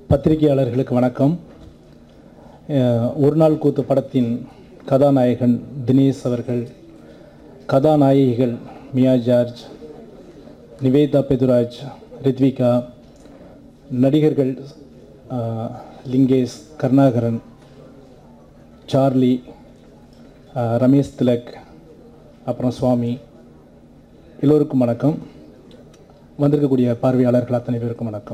பத்திரிகையாளர்களுக்கு வணக்கம் அஹ், ஒரு நாள் கூத்து படத்தின் கதாநாயகன் தினேஷ் அவர்கள் கதாநாயகிகள் மியா ஜார்ஜ் நிவேதா பெதுராஜ் ரித்விகா நடிகர்கள் அஹ், லிங்கேஷ் கருணாகரன் சார்லி அஹ், ரமேஷ் திலக் அப்புறம் சுவாமி எல்லோருக்கும் வணக்கம் வந்திருக்கக்கூடிய பார்வையாளர்கள் அத்தனை பேருக்கும் வணக்கம்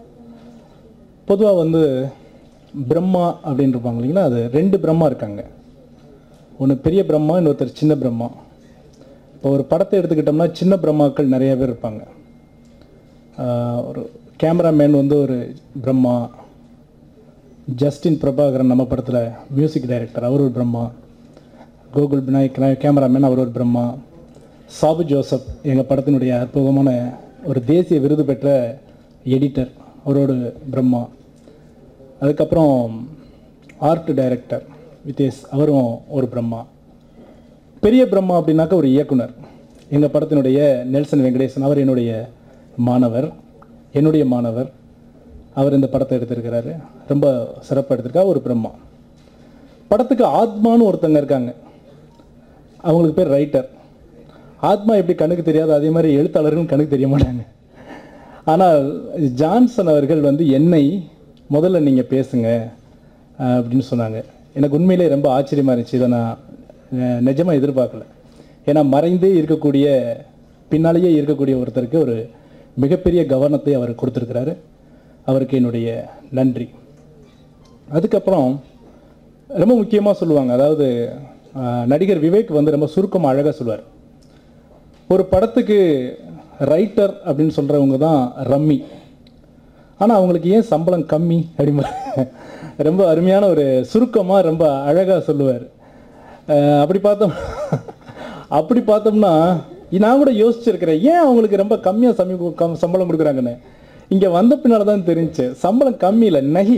பொதுவாக வந்து பிரம்மா அப்படின்னு இருப்பாங்க இல்லைங்களா அது ரெண்டு பிரம்மா இருக்காங்க ஒன்று பெரிய பிரம்மா இன்னொருத்தர் சின்ன பிரம்மா இப்போ ஒரு படத்தை எடுத்துக்கிட்டோம்னா சின்ன பிரம்மாக்கள் நிறைய பேர் இருப்பாங்க ஆஹ் ஒரு கேமராமேன் வந்து ஒரு பிரம்மா ஜஸ்டின் பிரபாகரன் நம்ம படத்தில் மியூசிக் டைரக்டர் அவர் ஒரு பிரம்மா கோகுல் விநாயக் கேமராமேன் அவர் ஒரு பிரம்மா சாபு ஜோசப் எங்கள் படத்தினுடைய அற்புதமான ஒரு தேசிய விருது பெற்ற எடிட்டர் அவரோட பிரம்மா அதுக்கப்புறம் ஆர்ட் டைரக்டர் விதேஷ் அவரும் ஒரு பிரம்மா பெரிய பிரம்மா அப்படின்னாக்கா ஒரு இயக்குனர் எங்கள் படத்தினுடைய நெல்சன் வெங்கடேசன் அவர் என்னுடைய மாணவர் என்னுடைய மாணவர் அவர் இந்த படத்தை எடுத்திருக்கிறாரு ரொம்ப சிறப்பாக எடுத்திருக்கா ஒரு பிரம்மா படத்துக்கு ஆத்மான்னு ஒருத்தங்க இருக்காங்க அவங்களுக்கு பேர் ரைட்டர் ஆத்மா எப்படி கண்ணுக்கு தெரியாது அதே மாதிரி எழுத்தாளர்களும் கண்ணுக்கு தெரிய மாட்டாங்க ஆனால் ஜான்சன் அவர்கள் வந்து என்னை முதல்ல நீங்கள் பேசுங்க அஹ், அப்படின்னு சொன்னாங்க எனக்கு உண்மையிலே ரொம்ப ஆச்சரியமாக இருந்துச்சு இதை நான் அஹ், நிஜமா எதிர்பார்க்கல ஏன்னா மறைந்தே இருக்கக்கூடிய பின்னாலேயே இருக்கக்கூடிய ஒருத்தருக்கு ஒரு மிகப்பெரிய கவனத்தை அவர் கொடுத்துருக்கிறாரு அவருக்கு என்னுடைய நன்றி அதுக்கப்புறம் ரொம்ப முக்கியமாக சொல்லுவாங்க அதாவது அஹ், நடிகர் விவேக் வந்து ரொம்ப சுருக்கமாக அழகாக சொல்லுவார் ஒரு படத்துக்கு ரைட்டர் அப்படின்னு சொல்கிறவங்க தான் ரம்மி ஆனால் அவங்களுக்கு ஏன் சம்பளம் கம்மி அப்படிமா ரொம்ப அருமையான ஒரு சுருக்கமாக ரொம்ப அழகாக சொல்லுவார் அஹ் அப்படி பார்த்தோம் அப்படி பார்த்தோம்னா நான் கூட யோசிச்சிருக்கிறேன் ஏன் அவங்களுக்கு ரொம்ப கம்மியாக சமி கம் சம்பளம் கொடுக்குறாங்கன்னு இங்கே வந்த பின்னால் தான் தெரிஞ்சுச்சு சம்பளம் கம்மி இல்லை நகி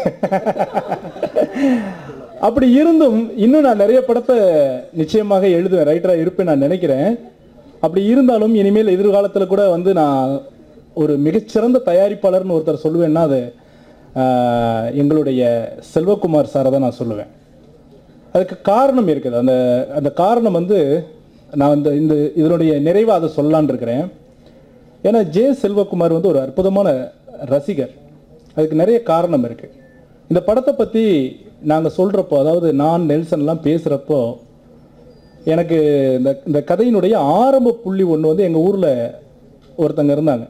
அப்படி இருந்தும் இன்னும் நான் நிறைய படத்தை நிச்சயமாக எழுதுவேன் ரைட்டராக இருப்பேன் நான் நினைக்கிறேன் அப்படி இருந்தாலும் இனிமேல் எதிர்காலத்தில் கூட வந்து நான் ஒரு மிகச்சிறந்த தயாரிப்பாளர்னு ஒருத்தர் சொல்லுவேன்னா அது ஆஹ், எங்களுடைய செல்வகுமார் சாரை தான் நான் சொல்லுவேன் அதுக்கு காரணம் இருக்குது அந்த அந்த காரணம் வந்து நான் இந்த இந்த இதனுடைய நிறைவாக அதை சொல்லலான்னு இருக்கிறேன் ஏன்னா ஜே செல்வகுமார் வந்து ஒரு அற்புதமான ரசிகர் அதுக்கு நிறைய காரணம் இருக்குது இந்த படத்தை பற்றி நாங்கள் சொல்கிறப்போ அதாவது நான் நெல்சன்லாம் பேசுகிறப்போ எனக்கு இந்த இந்த கதையினுடைய ஆரம்ப புள்ளி ஒன்று வந்து எங்கள் ஊரில் ஒருத்தங்க இருந்தாங்க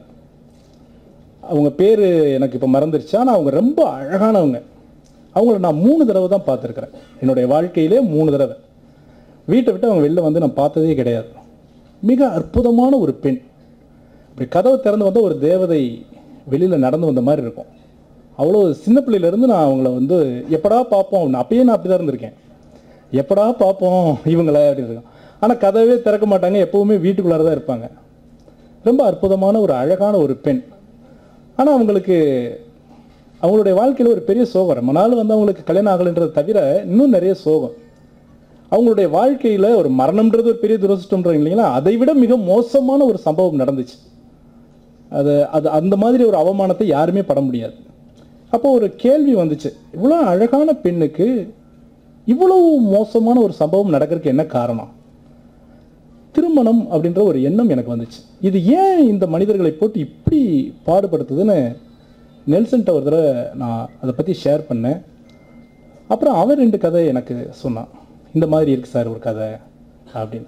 அவங்க பேர் எனக்கு இப்போ மறந்துருச்சு ஆனால் அவங்க ரொம்ப அழகானவங்க அவங்கள நான் மூணு தடவை தான் பார்த்துருக்குறேன் என்னுடைய வாழ்க்கையிலே மூணு தடவை வீட்டை விட்டு அவங்க வெளில வந்து நான் பார்த்ததே கிடையாது மிக அற்புதமான ஒரு பெண் இப்படி கதவை திறந்து வந்தால் ஒரு தேவதை வெளியில் நடந்து வந்த மாதிரி இருக்கும் அவ்வளோ சின்ன பிள்ளையிலேருந்து நான் அவங்கள வந்து எப்படா பார்ப்போம் நான் அப்பயே நான் அப்படி தான் இருந்திருக்கேன் எப்படா பார்ப்போம் இவங்கள அப்படி இருக்கும் ஆனால் கதவே திறக்க மாட்டாங்க எப்போவுமே வீட்டுக்குள்ளார தான் இருப்பாங்க ரொம்ப அற்புதமான ஒரு அழகான ஒரு பெண் ஆனால் அவங்களுக்கு அவங்களுடைய வாழ்க்கையில் ஒரு பெரிய சோகம் ரொம்ப நாள் வந்து அவங்களுக்கு கல்யாணம் ஆகலைன்றதை தவிர இன்னும் நிறைய சோகம் அவங்களுடைய வாழ்க்கையில் ஒரு மரணம்ன்றது ஒரு பெரிய துரதிருஷ்டம்ன்றாங்க இல்லைங்களா அதை விட மிக மோசமான ஒரு சம்பவம் நடந்துச்சு அது அது அந்த மாதிரி ஒரு அவமானத்தை யாருமே பட முடியாது அப்போ ஒரு கேள்வி வந்துச்சு இவ்வளோ அழகான பெண்ணுக்கு இவ்வளவு மோசமான ஒரு சம்பவம் நடக்கிறதுக்கு என்ன காரணம் திருமணம் அப்படின்ற ஒரு எண்ணம் எனக்கு வந்துச்சு இது ஏன் இந்த மனிதர்களை போட்டு இப்படி பாடுபடுத்துதுன்னு நெல்சன்ட்ட ஒரு தடவை நான் அதை பற்றி ஷேர் பண்ணேன் அப்புறம் அவன் ரெண்டு கதை எனக்கு சொன்னான் இந்த மாதிரி இருக்கு சார் ஒரு கதை அப்படின்னு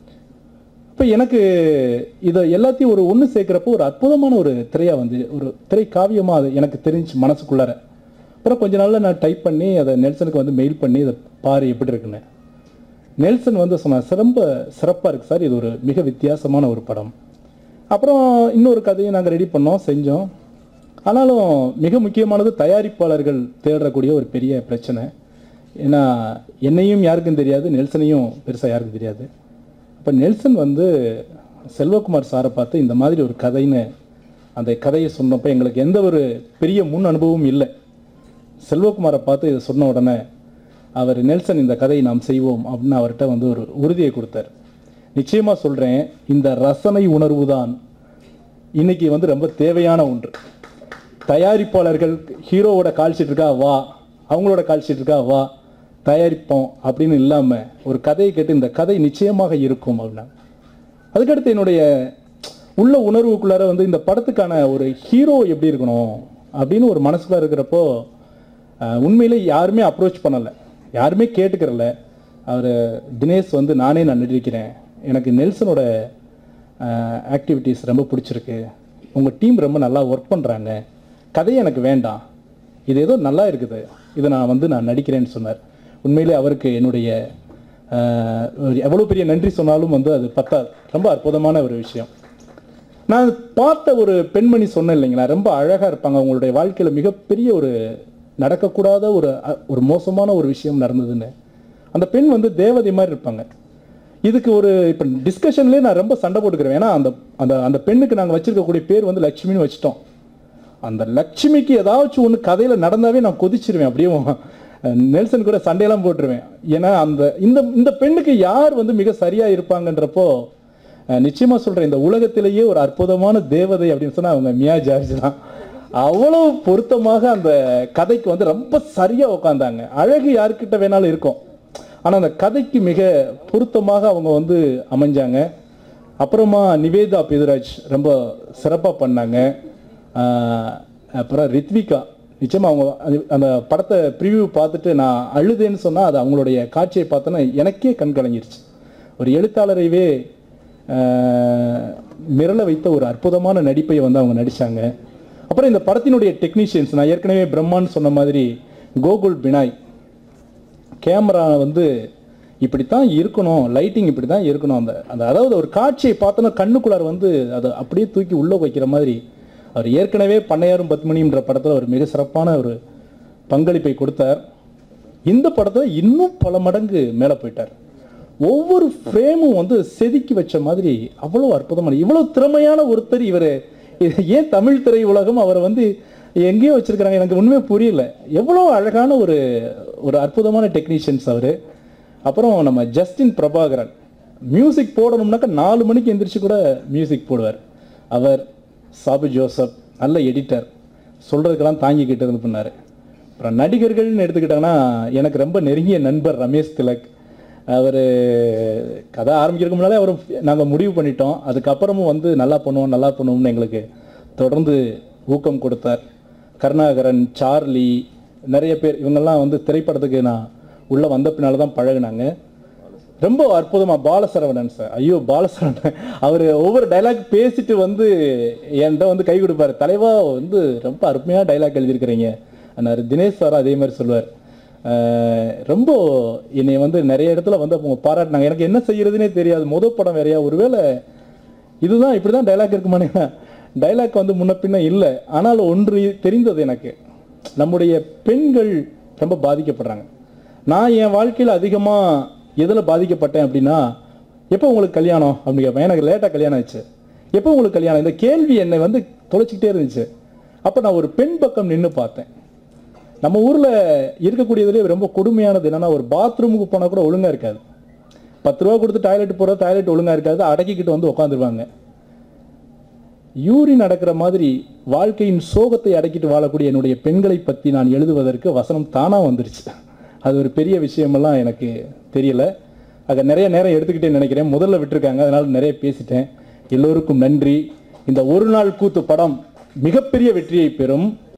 இப்போ எனக்கு இதை எல்லாத்தையும் ஒரு ஒன்று சேர்க்குறப்போ ஒரு அற்புதமான ஒரு திரையாக வந்து ஒரு திரை காவியமாக அது எனக்கு தெரிஞ்சு மனசுக்குள்ளார அப்புறம் கொஞ்ச நாளில் நான் டைப் பண்ணி அதை நெல்சனுக்கு வந்து மெயில் பண்ணி இதை பாரு எப்படி இருக்குன்னு நெல்சன் வந்து சொன்னார் ரொம்ப சிறப்பாக இருக்குது சார் இது ஒரு மிக வித்தியாசமான ஒரு படம் அப்புறம் இன்னொரு கதையை நாங்கள் ரெடி பண்ணோம் செஞ்சோம் ஆனாலும் மிக முக்கியமானது தயாரிப்பாளர்கள் தேடக்கூடிய ஒரு பெரிய பிரச்சனை ஏன்னா என்னையும் யாருக்கும் தெரியாது நெல்சனையும் பெருசாக யாருக்கும் தெரியாது அப்போ நெல்சன் வந்து செல்வகுமார் சாரை பார்த்து இந்த மாதிரி ஒரு கதைன்னு அந்த கதையை சொன்னப்போ எங்களுக்கு எந்த ஒரு பெரிய முன் அனுபவமும் இல்லை செல்வகுமாரை பார்த்து இதை சொன்ன உடனே அவர் நெல்சன் இந்த கதையை நாம் செய்வோம் அப்படின்னு அவர்கிட்ட வந்து ஒரு உறுதியை கொடுத்தார் நிச்சயமாக சொல்கிறேன் இந்த ரசனை உணர்வு தான் இன்னைக்கு வந்து ரொம்ப தேவையான ஒன்று தயாரிப்பாளர்கள் ஹீரோவோட கால் ஷீட் இருக்கா வா அவங்களோட கால் ஷீட் இருக்கா வா தயாரிப்போம் அப்படின்னு இல்லாமல் ஒரு கதையை கேட்டு இந்த கதை நிச்சயமாக இருக்கும் அப்படின்னா அதுக்கடுத்து என்னுடைய உள்ள உணர்வுக்குள்ளார வந்து இந்த படத்துக்கான ஒரு ஹீரோ எப்படி இருக்கணும் அப்படின்னு ஒரு மனசுக்குள்ள இருக்கிறப்போ அஹ், உண்மையிலே யாருமே அப்ரோச் பண்ணலை யாருமே கேட்டுக்கிறல அவர் தினேஷ் வந்து நானே நான் நடிக்கிறேன் எனக்கு நெல்சனோட ஆக்டிவிட்டீஸ் ரொம்ப பிடிச்சிருக்கு உங்கள் டீம் ரொம்ப நல்லா ஒர்க் பண்ணுறாங்க கதை எனக்கு வேண்டாம் இது ஏதோ நல்லா இருக்குது இதை நான் வந்து நான் நடிக்கிறேன்னு சொன்னார் உண்மையிலே அவருக்கு என்னுடைய ஆஹ், ஒரு எவ்வளோ பெரிய நன்றி சொன்னாலும் வந்து அது பத்தாது ரொம்ப அற்புதமான ஒரு விஷயம் நான் பார்த்த ஒரு பெண்மணி சொன்னேன் இல்லைங்களா ரொம்ப அழகாக இருப்பாங்க அவங்களுடைய வாழ்க்கையில் மிகப்பெரிய ஒரு நடக்கக்கூடாத ஒரு அ- ஒரு மோசமான ஒரு விஷயம் நடந்ததுன்னு அந்த பெண் வந்து தேவதை மாதிரி இருப்பாங்க இதுக்கு ஒரு இப்போ டிஸ்கஷன்லேயே நான் ரொம்ப சண்டை போட்டுக்கிறேன் ஏன்னா அந்த அந்த அந்த பெண்ணுக்கு நாங்கள் வச்சிருக்கக்கூடிய பேர் வந்து லட்சுமின்னு வச்சிட்டோம் அந்த லட்சுமிக்கு ஏதாச்சும் ஒன்று கதையில் நடந்தாவே நான் கொதிச்சிருவேன் அப்படியே அஹ், நெல்சன் கூட சண்டையெல்லாம் போட்டுருவேன் ஏன்னா அந்த இந்த இந்த பெண்ணுக்கு யார் வந்து மிக சரியா இருப்பாங்கன்றப்போ அஹ், நிச்சயமா சொல்றேன் இந்த உலகத்திலேயே ஒரு அற்புதமான தேவதை அப்படின்னு சொன்னா அவங்க மியா ஜார்ஜ் தான் அவ்வளவு பொருத்தமாக அந்த கதைக்கு வந்து ரொம்ப சரியா உட்காந்தாங்க அழகு யார்கிட்ட வேணாலும் இருக்கும் ஆனா அந்த கதைக்கு மிக பொருத்தமாக அவங்க வந்து அமைஞ்சாங்க அப்புறமா நிவேதா பிதுராஜ் ரொம்ப சிறப்பாக பண்ணாங்க ஆஹ் அப்புறம் ரித்விகா நிச்சயமா அவங்க அது- அந்த படத்தை ப்ரிவ்யூ பார்த்துட்டு நான் அழுதேன்னு சொன்னால் அது அவங்களுடைய காட்சியை பார்த்தோன்னா எனக்கே கண் கலங்கிருச்சு ஒரு எழுத்தாளரையவே ஆஹ், மிரள வைத்த ஒரு அற்புதமான நடிப்பை வந்து அவங்க நடிச்சாங்க அப்புறம் இந்த படத்தினுடைய டெக்னீஷியன்ஸ் நான் ஏற்கனவே பிரம்மான்னு சொன்ன மாதிரி கோகுல் பினாய் கேமரா வந்து இப்படித்தான் இருக்கணும் லைட்டிங் இப்படி தான் இருக்கணும் அந்த அந்த அதாவது ஒரு காட்சியை பார்த்தோன்னா கண்ணுக்குள்ளார வந்து அதை அப்படியே தூக்கி உள்ளே வைக்கிற மாதிரி அவர் ஏற்கனவே பண்ணையாரும் பத்மினின்ற படத்தில் ஒரு மிக சிறப்பான ஒரு பங்களிப்பை கொடுத்தார் இந்த படத்தில் இன்னும் பல மடங்கு மேலே போயிட்டார் ஒவ்வொரு ஃப்ரேமும் வந்து செதுக்கி வச்ச மாதிரி அவ்வளோ அற்புதமான இவ்வளோ திறமையான ஒருத்தர் இவர் ஏன் தமிழ் திரை உலகம் அவரை வந்து எங்கேயோ வச்சிருக்கிறாங்க எனக்கு உண்மையே புரியல எவ்வளோ அழகான ஒரு ஒரு அற்புதமான டெக்னீஷியன்ஸ் அவர் அப்புறம் நம்ம ஜஸ்டின் பிரபாகரன் மியூசிக் போடணும்னாக்கா நாலு மணிக்கு எந்திரிச்சு கூட மியூசிக் போடுவார் அவர் சாபு ஜோசப் நல்ல எடிட்டர் சொல்கிறதுக்கெல்லாம் தாங்கிக்கிட்டு இருந்து பண்ணார் அப்புறம் நடிகர்கள்னு எடுத்துக்கிட்டாங்கன்னா எனக்கு ரொம்ப நெருங்கிய நண்பர் ரமேஷ் திலக் அவர் கதை ஆரம்பிக்கிறதுக்கு முன்னாலே அவர் நாங்கள் முடிவு பண்ணிட்டோம் அதுக்கப்புறமும் வந்து நல்லா பண்ணுவோம் நல்லா பண்ணுவோம்னு எங்களுக்கு தொடர்ந்து ஊக்கம் கொடுத்தார் கருணாகரன் சார்லி நிறைய பேர் இவங்கெல்லாம் வந்து திரைப்படத்துக்கு நான் உள்ளே வந்த பின்னால தான் பழகுனாங்க ரொம்ப அற்புதமா பாலசரவணன் சார் ஐயோ பாலசரவணன் அவர் ஒவ்வொரு டைலாக் பேசிட்டு வந்து என்கிட்ட வந்து கை கொடுப்பாரு தலைவா வந்து ரொம்ப அருமையாக டைலாக் எழுதியிருக்கிறீங்க அண்ணாரு தினேஷ் சார் அதே மாதிரி சொல்லுவார் அஹ் ரொம்ப என்னை வந்து நிறைய இடத்துல வந்து அவங்க பாராட்டினாங்க எனக்கு என்ன செய்யறதுனே தெரியாது முத படம் வேறையா ஒருவேளை இதுதான் இப்படி தான் டைலாக் இருக்குமானே டைலாக் வந்து முன்ன பின்ன இல்லை ஆனால் ஒன்று தெரிந்தது எனக்கு நம்முடைய பெண்கள் ரொம்ப பாதிக்கப்படுறாங்க நான் என் வாழ்க்கையில் அதிகமாக எதில் பாதிக்கப்பட்டேன் அப்படின்னா எப்போ உங்களுக்கு கல்யாணம் அப்படின்னு கேட்பேன் எனக்கு லேட்டாக கல்யாணம் ஆச்சு எப்போ உங்களுக்கு கல்யாணம் இந்த கேள்வி என்னை வந்து தொலைச்சிக்கிட்டே இருந்துச்சு அப்போ நான் ஒரு பெண் பக்கம் நின்று பார்த்தேன் நம்ம ஊரில் இருக்கக்கூடியதுலேயே ரொம்ப கொடுமையானது என்னன்னா ஒரு பாத்ரூமுக்கு போனால் கூட ஒழுங்காக இருக்காது பத்து ரூபா கொடுத்து டாய்லெட் போகிற டாய்லெட் ஒழுங்காக இருக்காது அடக்கிக்கிட்டு வந்து உட்காந்துருவாங்க யூரி நடக்கிற மாதிரி வாழ்க்கையின் சோகத்தை அடக்கிட்டு வாழக்கூடிய என்னுடைய பெண்களை பற்றி நான் எழுதுவதற்கு வசனம் தானாக வந்துருச்சு அது ஒரு பெரிய விஷயமெல்லாம் எனக்கு தெரியல ஆக நிறைய நேரம் எடுத்துக்கிட்டே நினைக்கிறேன் முதல்ல விட்டுருக்காங்க அதனால் நிறைய பேசிட்டேன் எல்லோருக்கும் நன்றி இந்த ஒரு நாள் கூத்து படம் மிகப்பெரிய வெற்றியை பெறும்